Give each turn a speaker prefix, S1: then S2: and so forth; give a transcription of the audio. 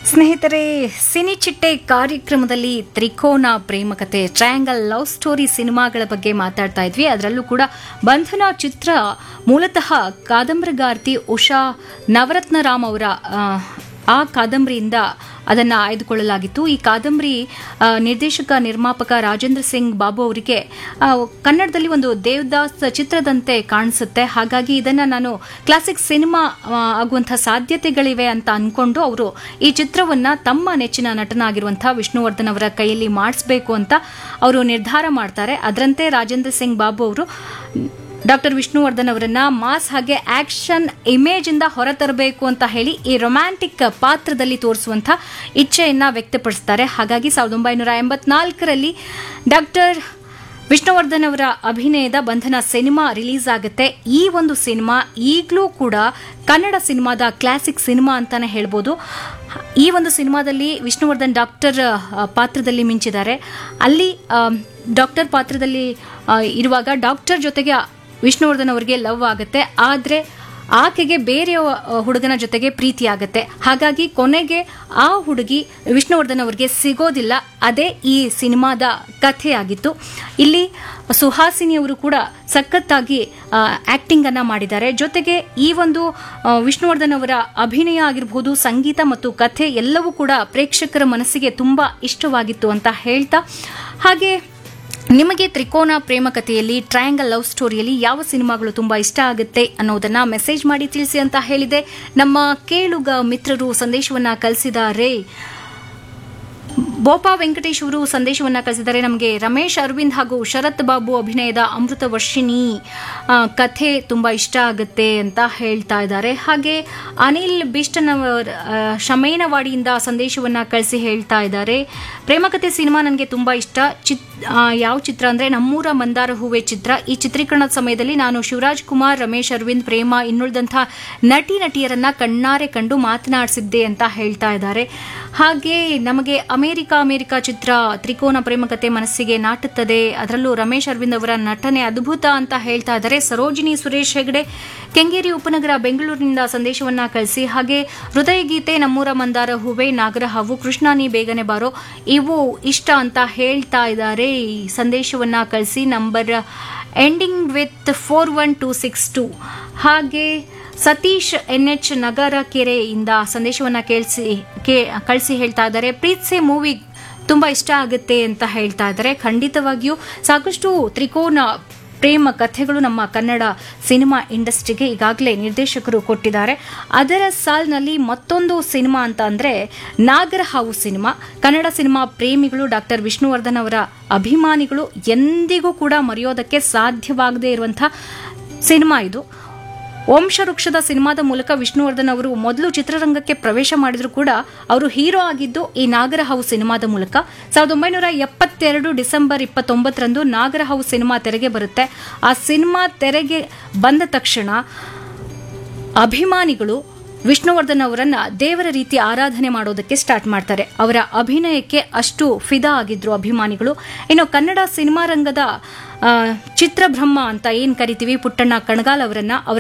S1: ಸ್ನೇಹಿತರೆ ಸಿನಿ ಚಿಟ್ಟೆ ಕಾರ್ಯಕ್ರಮದಲ್ಲಿ ತ್ರಿಕೋನ ಪ್ರೇಮ ಕಥೆ ಟ್ರಯಾಂಗಲ್ ಲವ್ ಸ್ಟೋರಿ ಸಿನಿಮಾಗಳ ಬಗ್ಗೆ ಮಾತಾಡ್ತಾ ಇದ್ವಿ ಅದರಲ್ಲೂ ಕೂಡ ಬಂಧನ ಚಿತ್ರ ಮೂಲತಃ ಕಾದಂಬರಿಗಾರ್ತಿ ಉಷಾ ನವರತ್ನ ರಾಮ್ ಅವರ ಆ, ಆ ಕಾದಂಬರಿಯಿಂದ ಅದನ್ನು ಆಯ್ದುಕೊಳ್ಳಲಾಗಿತ್ತು ಈ ಕಾದಂಬರಿ ಆ, ನಿರ್ದೇಶಕ ನಿರ್ಮಾಪಕ ರಾಜೇಂದ್ರ ಸಿಂಗ್ ಬಾಬು ಅವರಿಗೆ ಆ, ಕನ್ನಡದಲ್ಲಿ ಒಂದು ದೇವದಾಸ್ ಚಿತ್ರದಂತೆ ಕಾಣಿಸುತ್ತೆ ಹಾಗಾಗಿ ಇದನ್ನು ನಾನು ಕ್ಲಾಸಿಕ್ ಸಿನಿಮಾ ಆ, ಆಗುವಂಥ ಸಾಧ್ಯತೆಗಳಿವೆ ಅಂತ ಅನ್ಕೊಂಡು ಅವರು ಈ ಚಿತ್ರವನ್ನ ತಮ್ಮ ನೆಚ್ಚಿನ ನಟನಾಗಿರುವಂತಹ ವಿಷ್ಣುವರ್ಧನ್ ಅವರ ಕೈಯಲ್ಲಿ ಮಾಡಿಸ್ಬೇಕು ಅಂತ ಅವರು ನಿರ್ಧಾರ ಮಾಡ್ತಾರೆ ಅದರಂತೆ ರಾಜೇಂದ್ರ ಸಿಂಗ್ ಬಾಬು ಅವರು ಡಾಕ್ಟರ್ ವಿಷ್ಣುವರ್ಧನ್ ಅವರನ್ನ ಮಾಸ್ ಹಾಗೆ ಆಕ್ಷನ್ ಇಮೇಜ್ ಇಂದ ಹೊರತರಬೇಕು ಅಂತ ಹೇಳಿ ಈ ರೊಮ್ಯಾಂಟಿಕ್ ಪಾತ್ರದಲ್ಲಿ ತೋರಿಸುವಂತ ಇಚ್ಛೆಯನ್ನ ವ್ಯಕ್ತಪಡಿಸ್ತಾರೆ ಹಾಗಾಗಿ ಸಾವಿರದ ಒಂಬೈನೂರ ಎಂಬತ್ನಾಲ್ಕರಲ್ಲಿ ಡಾಕ್ಟರ್ ವಿಷ್ಣುವರ್ಧನ್ ಅವರ ಅಭಿನಯದ ಬಂಧನ ಸಿನಿಮಾ ರಿಲೀಸ್ ಆಗುತ್ತೆ ಈ ಒಂದು ಸಿನಿಮಾ ಈಗಲೂ ಕೂಡ ಕನ್ನಡ ಸಿನಿಮಾದ ಕ್ಲಾಸಿಕ್ ಸಿನಿಮಾ ಅಂತಾನೆ ಹೇಳ್ಬೋದು ಈ ಒಂದು ಸಿನಿಮಾದಲ್ಲಿ ವಿಷ್ಣುವರ್ಧನ್ ಡಾಕ್ಟರ್ ಆ, ಪಾತ್ರದಲ್ಲಿ ಮಿಂಚಿದ್ದಾರೆ ಅಲ್ಲಿ ಆ, ಡಾಕ್ಟರ್ ಪಾತ್ರದಲ್ಲಿ ಆ, ಇರುವಾಗ ಡಾಕ್ಟರ್ ಜೊತೆಗೆ ವಿಷ್ಣುವರ್ಧನ್ ಅವರಿಗೆ ಲವ್ ಆಗುತ್ತೆ ಆದರೆ ಆಕೆಗೆ ಬೇರೆ ಹುಡುಗನ ಜೊತೆಗೆ ಪ್ರೀತಿ ಆಗುತ್ತೆ ಹಾಗಾಗಿ ಕೊನೆಗೆ ಆ ಹುಡುಗಿ ವಿಷ್ಣುವರ್ಧನ್ ಅವರಿಗೆ ಸಿಗೋದಿಲ್ಲ ಅದೇ ಈ ಸಿನಿಮಾದ ಕಥೆಯಾಗಿತ್ತು ಇಲ್ಲಿ ಸುಹಾಸಿನಿ ಅವರು ಕೂಡ ಸಖತ್ತಾಗಿ ಆಕ್ಟಿಂಗ್ ಅನ್ನ ಮಾಡಿದ್ದಾರೆ ಜೊತೆಗೆ ಈ ಒಂದು ಆ, ವಿಷ್ಣುವರ್ಧನ್ ಅವರ ಅಭಿನಯ ಆಗಿರಬಹುದು ಸಂಗೀತ ಮತ್ತು ಕಥೆ ಎಲ್ಲವೂ ಕೂಡ ಪ್ರೇಕ್ಷಕರ ಮನಸ್ಸಿಗೆ ತುಂಬಾ ಇಷ್ಟವಾಗಿತ್ತು ಅಂತ ಹೇಳ್ತಾ ಹಾಗೆ ನಿಮಗೆ ತ್ರಿಕೋನ ಪ್ರೇಮ ಕಥೆಯಲ್ಲಿ ಟ್ರಯಾಂಗಲ್ ಲವ್ ಸ್ಟೋರಿಯಲ್ಲಿ ಯಾವ ಸಿನಿಮಾಗಳು ತುಂಬಾ ಇಷ್ಟ ಆಗುತ್ತೆ ಅನ್ನೋದನ್ನ ಮೆಸೇಜ್ ಮಾಡಿ ತಿಳಿಸಿ ಅಂತ ಹೇಳಿದೆ ನಮ್ಮ ಕೇಳುಗ ಮಿತ್ರರು ಸಂದೇಶವನ್ನ ಕಳಿಸಿದ್ದಾರೆ ಬೋಪಾ ವೆಂಕಟೇಶ್ ಅವರು ಸಂದೇಶವನ್ನ ಕಳಿಸಿದ್ದಾರೆ ನಮಗೆ ರಮೇಶ್ ಅರವಿಂದ್ ಹಾಗೂ ಶರತ್ ಬಾಬು ಅಭಿನಯದ ಅಮೃತ ವರ್ಷಿಣಿ ಆ, ಕಥೆ ತುಂಬಾ ಇಷ್ಟ ಆಗುತ್ತೆ ಅಂತ ಹೇಳ್ತಾ ಇದ್ದಾರೆ ಹಾಗೆ ಅನಿಲ್ ಬಿಷ್ಟನ್ ಅವರ್ ಆ, ಶಮೇನವಾಡಿಯಿಂದ ಸಂದೇಶವನ್ನ ಕಳಿಸಿ ಹೇಳ್ತಾ ಇದ್ದಾರೆ ಪ್ರೇಮಕಥೆ ಸಿನಿಮಾ ನನಗೆ ತುಂಬಾ ಇಷ್ಟ ಚಿತ್ ಆ, ಯಾವ ಚಿತ್ರ ಅಂದ್ರೆ ನಮ್ಮೂರ ಮಂದಾರ ಹೂವೆ ಚಿತ್ರ ಈ ಚಿತ್ರೀಕರಣದ ಸಮಯದಲ್ಲಿ ನಾನು ಶಿವರಾಜ್ ಕುಮಾರ್ ರಮೇಶ್ ಅರವಿಂದ್ ಪ್ರೇಮ ಇನ್ನುಳಿದಂಥ ನಟಿ ನಟಿಯರನ್ನ ಕಣ್ಣಾರೆ ಕಂಡು ಮಾತನಾಡಿಸಿದ್ದೆ ಅಂತ ಹೇಳ್ತಾ ಇದ್ದಾರೆ ಹಾಗೆ ನಮಗೆ ಅಮೆರಿಕ ಅಮೆರಿಕ ಚಿತ್ರ ತ್ರಿಕೋನ ಪ್ರೇಮಕತೆ ಮನಸ್ಸಿಗೆ ನಾಟುತ್ತದೆ ಅದರಲ್ಲೂ ರಮೇಶ್ ಅರವಿಂದ್ ಅವರ ನಟನೆ ಅದ್ಭುತ ಅಂತ ಹೇಳ್ತಾ ಇದ್ದಾರೆ ಸರೋಜಿನಿ ಸುರೇಶ್ ಹೆಗಡೆ ಕೆಂಗೇರಿ ಉಪನಗರ ಬೆಂಗಳೂರಿನಿಂದ ಸಂದೇಶವನ್ನ ಕಳಿಸಿ ಹಾಗೆ ಹೃದಯ ಗೀತೆ ನಮ್ಮೂರ ಮಂದಾರ ಹೂವೆ ನಾಗರಹಾವು ಕೃಷ್ಣ ನೀ ಬೇಗನೆ ಬಾರೋ ಇವು ಇಷ್ಟ ಅಂತ ಹೇಳ್ತಾ ಇದ್ದಾರೆ ಈ ಸಂದೇಶವನ್ನ ಕಳಿಸಿ number ending with four one two six two ಹಾಗೆ ಸತೀಶ್ ಎನ್ ಎಚ್ ನಗರ ಕೆರೆಯಿಂದ ಸಂದೇಶವನ್ನ ಕೇಳಿಸಿ ಕಳಿಸಿ ಹೇಳ್ತಾ ಇದ್ದಾರೆ ಪ್ರೀತ್ಸೆ ಮೂವಿ ತುಂಬಾ ಇಷ್ಟ ಆಗುತ್ತೆ ಅಂತ ಹೇಳ್ತಾ ಇದ್ದಾರೆ ಖಂಡಿತವಾಗಿಯೂ ಸಾಕಷ್ಟು ತ್ರಿಕೋನ ಪ್ರೇಮ ಕಥೆಗಳು ನಮ್ಮ ಕನ್ನಡ ಸಿನಿಮಾ ಇಂಡಸ್ಟ್ರಿಗೆ ಈಗಾಗಲೇ ನಿರ್ದೇಶಕರು ಕೊಟ್ಟಿದ್ದಾರೆ ಅದರ ಸಾಲಿನಲ್ಲಿ ಮತ್ತೊಂದು ಸಿನಿಮಾ ಅಂತ ಅಂದ್ರೆ ನಾಗರಹಾವು ಸಿನಿಮಾ ಕನ್ನಡ ಸಿನಿಮಾ ಪ್ರೇಮಿಗಳು ಡಾಕ್ಟರ್ ವಿಷ್ಣುವರ್ಧನ್ ಅವರ ಅಭಿಮಾನಿಗಳು ಎಂದಿಗೂ ಕೂಡ ಮರೆಯೋದಕ್ಕೆ ಸಾಧ್ಯವಾಗದೇ ಇರುವಂತಹ ಸಿನಿಮಾ ಇದು ವಂಶವೃಕ್ಷದ ಸಿನಿಮಾದ ಮೂಲಕ ವಿಷ್ಣುವರ್ಧನ್ ಅವರು ಮೊದಲು ಚಿತ್ರರಂಗಕ್ಕೆ ಪ್ರವೇಶ ಮಾಡಿದ್ರು ಕೂಡ ಅವರು ಹೀರೋ ಆಗಿದ್ದು ಈ ನಾಗರಹಾವು ಸಿನಿಮಾದ ಮೂಲಕ ಸಾವಿರದ ಒಂಬೈನೂರ ಎಪ್ಪತ್ತೆರಡು ಡಿಸೆಂಬರ್ ಇಪ್ಪತ್ತೊಂಬತ್ತರಂದು ನಾಗರಹಾವು ಸಿನಿಮಾ ತೆರೆಗೆ ಬರುತ್ತೆ ಆ ಸಿನಿಮಾ ತೆರೆಗೆ ಬಂದ ತಕ್ಷಣ ಅಭಿಮಾನಿಗಳು ವಿಷ್ಣುವರ್ಧನ್ ಅವರನ್ನ ದೇವರ ರೀತಿ ಆರಾಧನೆ ಮಾಡೋದಕ್ಕೆ ಸ್ಟಾರ್ಟ್ ಮಾಡ್ತಾರೆ ಅವರ ಅಭಿನಯಕ್ಕೆ ಅಷ್ಟು ಫಿದಾ ಆಗಿದ್ರು ಅಭಿಮಾನಿಗಳು ಇನ್ನು ಕನ್ನಡ ಸಿನಿಮಾ ರಂಗದ ಆ, ಚಿತ್ರಬ್ರಹ್ಮ ಅಂತ ಏನ್ ಕರಿತೀವಿ ಪುಟ್ಟಣ್ಣ ಕಣಗಾಲ್ ಅವರನ್ನ ಅವರ